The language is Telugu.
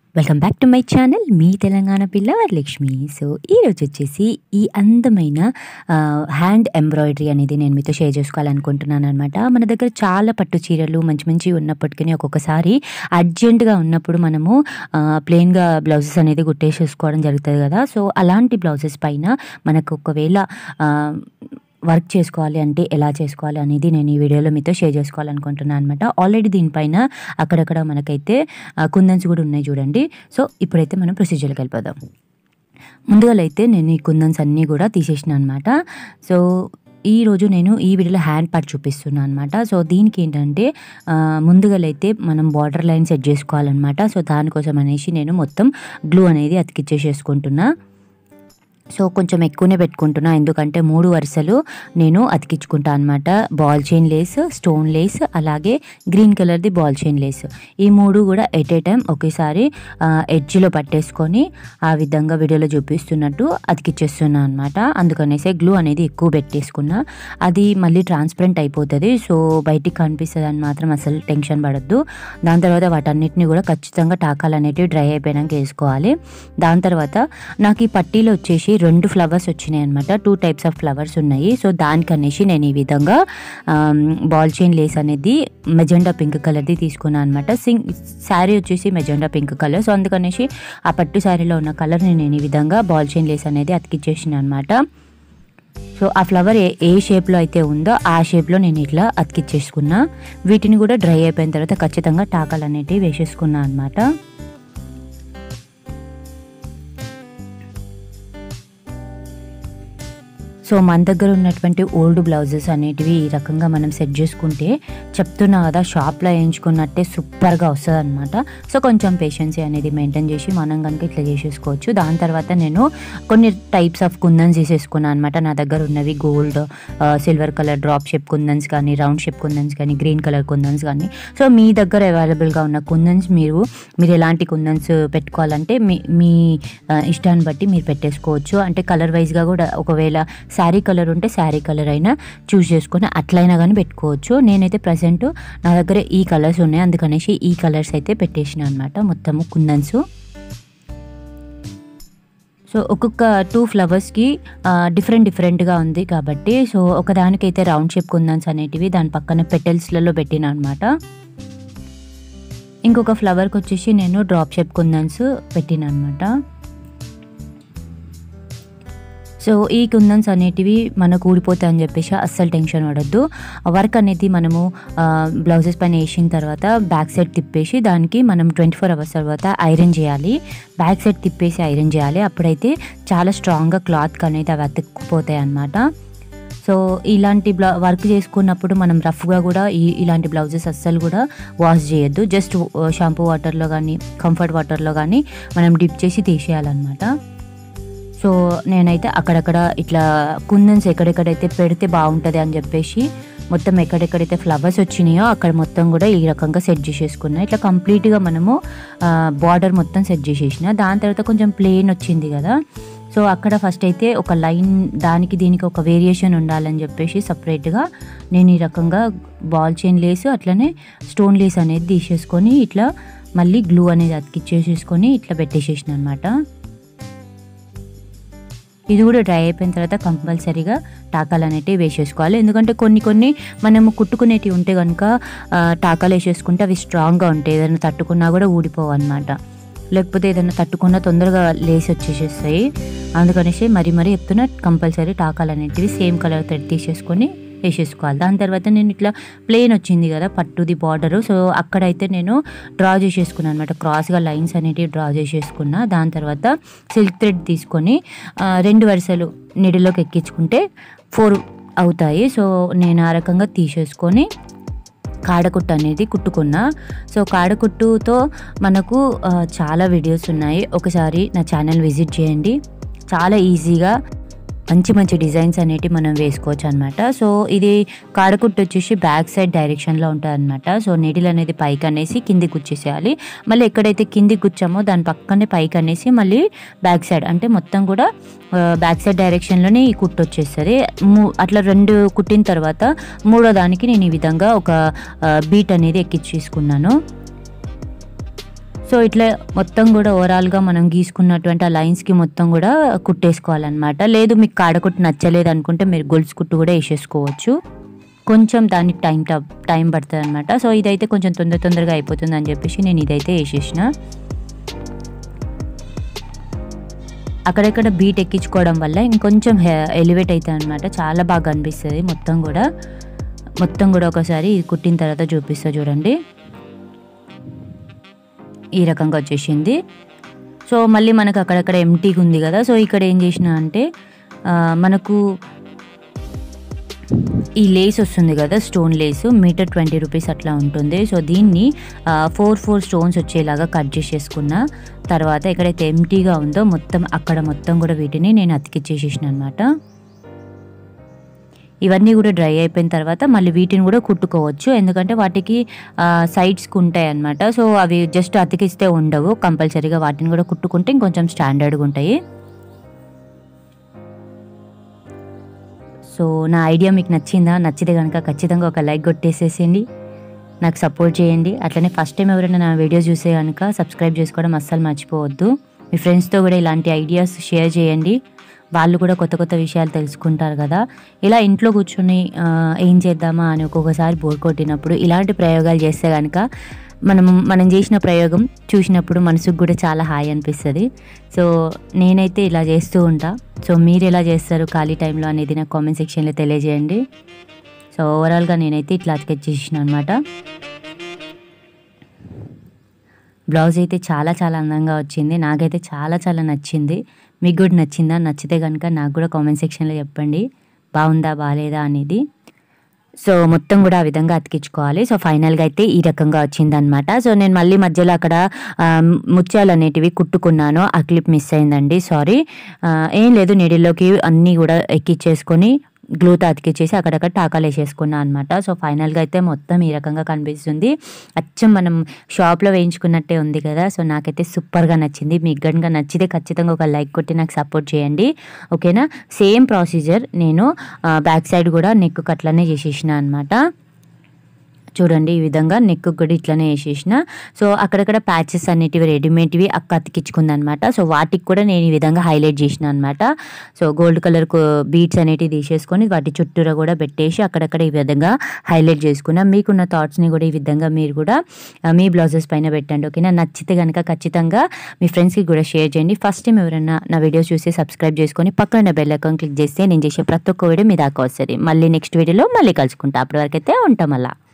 welcome back to my channel మీ తెలంగాణ పిల్ల వరలక్ష్మి సో ఈరోజు వచ్చేసి ఈ అందమైన హ్యాండ్ ఎంబ్రాయిడరీ అనేది నేను మీతో షేర్ చేసుకోవాలనుకుంటున్నాను అనమాట మన దగ్గర చాలా పట్టు చీరలు మంచి మంచి ఉన్నప్పటికీ ఒక్కొక్కసారి అర్జెంటుగా ఉన్నప్పుడు మనము ప్లెయిన్గా బ్లౌజెస్ అనేది కుట్టేసేసుకోవడం జరుగుతుంది కదా సో అలాంటి బ్లౌజెస్ పైన మనకు ఒకవేళ ఆ, వర్క్ చేసుకోవాలి అంటే ఎలా చేసుకోవాలి అనేది నేను ఈ వీడియోలో మీతో షేర్ చేసుకోవాలనుకుంటున్నాను అనమాట ఆల్రెడీ దీనిపైన అక్కడక్కడ మనకైతే కుందన్స్ కూడా ఉన్నాయి చూడండి సో ఇప్పుడైతే మనం ప్రొసీజర్కి వెళ్ళిపోదాం ముందుగా అయితే నేను ఈ కుందన్స్ అన్నీ కూడా తీసేసిన అనమాట సో ఈ రోజు నేను ఈ వీడియోలో హ్యాండ్ పార్ట్ చూపిస్తున్నాను అనమాట సో దీనికి ఏంటంటే ఆ, ముందుగాలైతే మనం బార్డర్ లైన్ సెట్ చేసుకోవాలన్నమాట సో దానికోసం అనేసి నేను మొత్తం గ్లూ అనేది అతికిచ్చేసేసుకుంటున్నా సో కొంచెం ఎక్కువనే పెట్టుకుంటున్నా ఎందుకంటే మూడు వరుసలు నేను అతికించుకుంటా అనమాట ball chain lace stone lace అలాగే గ్రీన్ కలర్ది బాల్ చైన్ లేస్ ఈ మూడు కూడా ఎట్ ఏ టైం ఒకేసారి ఎడ్జ్లో పట్టేసుకొని ఆ విధంగా వీడియోలో చూపిస్తున్నట్టు అతికిచ్చేస్తున్నా అనమాట అందుకనేసే గ్లూ అనేది ఎక్కువ పెట్టేసుకున్నా అది మళ్ళీ ట్రాన్స్పరెంట్ అయిపోతుంది సో బయటికి కనిపిస్తుంది అని మాత్రం అసలు టెన్షన్ పడద్దు దాని తర్వాత వాటన్నిటిని కూడా ఖచ్చితంగా టాకాలు అనేటివి డ్రై అయిపోయాక వేసుకోవాలి దాని తర్వాత నాకు ఈ పట్టీలో వచ్చేసి రెండు ఫ్లవర్స్ వచ్చినాయి అనమాట టూ టైప్స్ ఆఫ్ ఫ్లవర్స్ ఉన్నాయి సో దానికనేసి నేను ఈ విధంగా బాల్ చైన్ లేస్ అనేది మెజెండా పింక్ కలర్ది తీసుకున్నాను అనమాట సింగ్ శారీ వచ్చేసి మెజెండా పింక్ కలర్ సో అందుకనేసి ఆ పట్టు శారీలో ఉన్న కలర్ని నేను ఈ విధంగా బాల్ చైన్ లేస్ అనేది అతికిచ్చేసిన అనమాట సో ఆ ఫ్లవర్ ఏ ఏ షేప్లో అయితే ఉందో ఆ షేప్లో నేను ఇట్లా అతికిచ్చేసుకున్నా వీటిని కూడా డ్రై అయిపోయిన తర్వాత ఖచ్చితంగా టాకాలు అనేటివి వేసేసుకున్నా అనమాట సో మన దగ్గర ఉన్నటువంటి ఓల్డ్ బ్లౌజెస్ అనేటివి ఈ రకంగా మనం సెట్ చేసుకుంటే చెప్తున్నా కదా షాప్లో వేయించుకున్నట్టే సూపర్గా వస్తుంది అనమాట సో కొంచెం పేషెన్సీ అనేది మెయింటైన్ చేసి మనం కనుక ఇట్లా చేసేసుకోవచ్చు దాని తర్వాత నేను కొన్ని టైప్స్ ఆఫ్ కుందన్స్ వేసేసుకున్నాను అనమాట నా దగ్గర ఉన్నవి gold silver colour drop shape kundans కానీ రౌండ్ షేప్ కుందన్స్ కానీ గ్రీన్ కలర్ కుందన్స్ కానీ సో మీ దగ్గర అవైలబుల్గా ఉన్న కుందన్స్ మీరు మీరు ఎలాంటి కుందన్స్ పెట్టుకోవాలంటే మీ మీ ఆ, ఇష్టాన్ని బట్టి మీరు పెట్టేసుకోవచ్చు అంటే కలర్ వైజ్గా కూడా ఒకవేళ శారీ కలర్ ఉంటే శారీ కలర్ అయినా చూస్ చేసుకొని అట్లయినా కానీ పెట్టుకోవచ్చు నేనైతే ప్రజెంట్ నా దగ్గర ఈ కలర్స్ ఉన్నాయి అందుకనేసి ఈ కలర్స్ అయితే పెట్టేసిన అనమాట మొత్తము కుందన్స్ సో ఒక్కొక్క టూ ఫ్లవర్స్కి డిఫరెంట్ డిఫరెంట్గా ఉంది కాబట్టి సో ఒకదానికైతే రౌండ్ షేప్ కుందన్స్ అనేటివి దాని పక్కన పెటల్స్లలో పెట్టిన అనమాట ఇంకొక ఫ్లవర్కి వచ్చేసి నేను డ్రాప్ షేప్ కుందన్స్ పెట్టిన అనమాట సో ఈ కుందన్స్ అనేటివి మనకు ఊడిపోతాయి అని చెప్పేసి అస్సలు టెన్షన్ పడద్దు వర్క్ అనేది మనము బ్లౌజెస్ పైన వేసిన తర్వాత బ్యాక్ సైడ్ తిప్పేసి దానికి మనం ట్వంటీ ఫోర్ అవర్స్ తర్వాత ఐరన్ చేయాలి బ్యాక్ సైడ్ తిప్పేసి ఐరన్ చేయాలి అప్పుడైతే చాలా స్ట్రాంగ్గా క్లాత్కి అనేది అవి అతుక్కుపోతాయి అన్నమాట సో ఇలాంటి బ్లౌ వర్క్ చేసుకున్నప్పుడు మనం రఫ్గా కూడా ఈ ఇలాంటి బ్లౌజెస్ అస్సలు కూడా వాష్ చేయొద్దు జస్ట్ షాంపూ వాటర్లో కానీ కంఫర్ట్ వాటర్లో కానీ మనం డిప్ చేసి తీసేయాలన్నమాట సో నేనైతే అక్కడక్కడ ఇట్లా కుందన్స్ ఎక్కడెక్కడైతే పెడితే బాగుంటుంది అని చెప్పేసి మొత్తం ఎక్కడెక్కడైతే ఫ్లవర్స్ వచ్చినాయో అక్కడ మొత్తం కూడా ఈ రకంగా సెట్ చేసేసుకున్నా ఇట్లా కంప్లీట్గా మనము బార్డర్ మొత్తం సెట్ చేసేసిన దాని తర్వాత కొంచెం ప్లెయిన్ వచ్చింది కదా సో అక్కడ ఫస్ట్ అయితే ఒక లైన్ దానికి దీనికి ఒక వేరియేషన్ ఉండాలని చెప్పేసి సపరేట్గా నేను ఈ రకంగా బాల్ చైన్ లేస్ అట్లనే స్టోన్ లేస్ అనేది తీసేసుకొని ఇట్లా మళ్ళీ గ్లూ అనేది అతికిచ్చేసేసుకొని ఇట్లా పెట్టేసేసిన అనమాట ఇది కూడా డ్రై అయిపోయిన తర్వాత కంపల్సరీగా టాకాలు అనేటివి వేసేసుకోవాలి ఎందుకంటే కొన్ని కొన్ని మనము కుట్టుకునేటివి ఉంటే కనుక ఆ, టాకాలు వేసేసుకుంటే అవి స్ట్రాంగ్గా ఉంటాయి ఏదైనా తట్టుకున్నా కూడా ఊడిపోవు అనమాట లేకపోతే ఏదైనా తట్టుకున్నా తొందరగా లేసి వచ్చేసేస్తాయి అందుకనేసి మరీ మరీ చెప్తున్నా కంపల్సరీ టాకాలు అనేటివి సేమ్ కలర్ థ్రెడ్ తీసేసుకొని వేసేసుకోవాలి దాని తర్వాత నేను ఇట్లా ప్లెయిన్ వచ్చింది కదా పట్టుది బార్డర్ సో అక్కడైతే నేను డ్రా చేసేసుకున్నాను అనమాట క్రాస్గా లైన్స్ అనేటివి డ్రా చేసేసుకున్నా దాని తర్వాత సిల్క్ థ్రెడ్ తీసుకొని ఆ, రెండు వరుసలు నిడిలోకి ఎక్కించుకుంటే ఫోర్ అవుతాయి సో నేను ఆ రకంగా తీసేసుకొని కాడకుట్టు అనేది కుట్టుకున్నా సో కాడకుట్టుతో మనకు ఆ, చాలా వీడియోస్ ఉన్నాయి ఒకసారి నా ఛానల్ విజిట్ చేయండి చాలా ఈజీగా మంచి మంచి డిజైన్స్ అనేటివి మనం వేసుకోవచ్చు అనమాట సో ఇది కాడకుట్టు వచ్చేసి బ్యాక్ సైడ్ డైరెక్షన్లో ఉంటుంది అనమాట సో నీడిల్ అనేది పైకి అనేసి కిందికి గుచ్చేసేయాలి మళ్ళీ ఎక్కడైతే కిందికి గుచ్చామో దాని పక్కనే పైకి అనేసి మళ్ళీ బ్యాక్ సైడ్ అంటే మొత్తం కూడా బ్యాక్ సైడ్ డైరెక్షన్లోనే ఈ కుట్టు వచ్చేస్తుంది మూ- అట్లా రెండు కుట్టిన తర్వాత మూడో దానికి నేను ఈ విధంగా ఒక బీట్ అనేది ఎక్కించేసుకున్నాను సో ఇట్లా మొత్తం కూడా ఓవరాల్గా మనం గీసుకున్నటువంటి ఆ లైన్స్కి మొత్తం కూడా కుట్టేసుకోవాలన్నమాట లేదు మీకు కాడకుట్టు నచ్చలేదు అనుకుంటే మీరు గొలుసు కుట్టు కూడా వేసేసుకోవచ్చు కొంచెం దానికి టైం టైం పడుతుంది అనమాట సో ఇదైతే కొంచెం తొందర తొందరగా అయిపోతుంది అని చెప్పేసి నేను ఇదైతే వేసేసిన అక్కడక్కడ బీట్ ఎక్కించుకోవడం వల్ల ఇంకొంచెం ఎలివేట్ అవుతుంది అనమాట చాలా బాగా అనిపిస్తుంది మొత్తం కూడా మొత్తం కూడా ఒకసారి ఇది కుట్టిన తర్వాత చూపిస్తా చూడండి ఈ రకంగా వచ్చేసింది సో మళ్ళీ మనకు అక్కడక్కడ ఎంటీగా ఉంది కదా సో ఇక్కడ ఏం చేసిన అంటే ఆ, మనకు ఈ లేస్ వస్తుంది కదా stone lace metre twenty rupees అట్లా ఉంటుంది సో దీన్ని ఫోర్ ఫోర్ స్టోన్స్ వచ్చేలాగా కట్ చేసేసుకున్న తర్వాత ఎక్కడైతే ఎంటీగా ఉందో మొత్తం అక్కడ మొత్తం కూడా వీటిని నేను అతికిచ్చేసేసిన అనమాట ఇవన్నీ కూడా డ్రై అయిపోయిన తర్వాత మళ్ళీ వీటిని కూడా కుట్టుకోవచ్చు ఎందుకంటే వాటికి సైడ్స్కి ఉంటాయి అనమాట సో అవి జస్ట్ అతికిస్తే ఉండవు కంపల్సరీగా వాటిని కూడా కుట్టుకుంటే ఇంకొంచెం స్టాండర్డ్గా ఉంటాయి సో నా ఐడియా మీకు నచ్చిందా నచ్చితే కనుక ఖచ్చితంగా ఒక లైక్ కొట్టేసేసేయండి నాకు సపోర్ట్ చేయండి అట్లనే ఫస్ట్ టైం ఎవరైనా నా వీడియో చూసే కనుక సబ్స్క్రైబ్ చేసుకోవడం అస్సలు మర్చిపోవద్దు మీ ఫ్రెండ్స్తో కూడా ఇలాంటి ఐడియాస్ షేర్ చేయండి వాళ్ళు కూడా కొత్త కొత్త విషయాలు తెలుసుకుంటారు కదా ఇలా ఇంట్లో కూర్చొని ఆ, ఏం చేద్దామా అని ఒక్కొక్కసారి బోర్ కొట్టినప్పుడు ఇలాంటి ప్రయోగాలు చేస్తే కనుక మనం మనం చేసిన ప్రయోగం చూసినప్పుడు మనసుకు కూడా చాలా హాయి అనిపిస్తుంది సో నేనైతే ఇలా చేస్తూ ఉంటా సో మీరు ఎలా చేస్తారు ఖాళీ టైంలో అనేది నాకు కామెంట్ సెక్షన్లో తెలియజేయండి సో ఓవరాల్గా నేనైతే ఇట్లా అతికిచ్చేసిన అనమాట బ్లౌజ్ అయితే చాలా చాలా అందంగా వచ్చింది నాకైతే చాలా చాలా నచ్చింది మీకు కూడా నచ్చిందా నచ్చితే కనుక నాకు కూడా కామెంట్ సెక్షన్లో చెప్పండి బాగుందా బాగాలేదా అనేది సో మొత్తం కూడా ఆ విధంగా అతికించుకోవాలి సో ఫైనల్గా అయితే ఈ రకంగా వచ్చిందనమాట సో నేను మళ్ళీ మధ్యలో అక్కడ ఆ, ముత్యాలు అనేటివి కుట్టుకున్నాను ఆ క్లిప్ మిస్ అయిందండి సారీ ఏం లేదు నీడిల్లోకి అన్నీ కూడా ఎక్కిచ్చేసుకొని గ్లూతో అతికిచ్చేసి అక్కడక్కడ టాకాలు వేసేసుకున్నాను అనమాట సో ఫైనల్గా అయితే మొత్తం ఈ రకంగా కనిపిస్తుంది అచ్చం మనం షాప్లో వేయించుకున్నట్టే ఉంది కదా సో నాకైతే సూపర్గా నచ్చింది మీకు కనుక నచ్చితే ఖచ్చితంగా ఒక లైక్ కొట్టి నాకు సపోర్ట్ చేయండి ఓకేనా సేమ్ ప్రొసీజర్ నేను బ్యాక్ సైడ్ కూడా నెక్ అట్లనే చేసేసిన అనమాట చూడండి ఈ విధంగా నెక్ కూడా ఇట్లనే వేసేసిన సో అక్కడక్కడ ప్యాచెస్ అనేటివి రెడీమేడ్వి అక్క అతికించుకుంది అనమాట సో వాటికి కూడా నేను ఈ విధంగా హైలైట్ చేసిన అనమాట సో గోల్డ్ కలర్ బీట్స్ అనేటివి తీసేసుకొని వాటి చుట్టూరా కూడా పెట్టేసి అక్కడక్కడ ఈ విధంగా హైలైట్ చేసుకున్నా మీకున్న థాట్స్ని కూడా ఈ విధంగా మీరు కూడా ఆ, మీ బ్లౌజెస్ పైన పెట్టండి ఓకేనా నచ్చితే కనుక ఖచ్చితంగా మీ ఫ్రెండ్స్కి కూడా షేర్ చేయండి ఫస్ట్ టైం ఎవరైనా నా వీడియోస్ చూసి సబ్స్క్రైబ్ చేసుకొని పక్కన బెల్ ఐకాన్ క్లిక్ చేస్తే నేను చేసే ప్రతి ఒక్క వీడియో మీ దాకా వస్తుంది మళ్ళీ నెక్స్ట్ వీడియోలో మళ్ళీ కలుసుకుంటా అప్పటి వరకు అయితే ఉంటాం అలా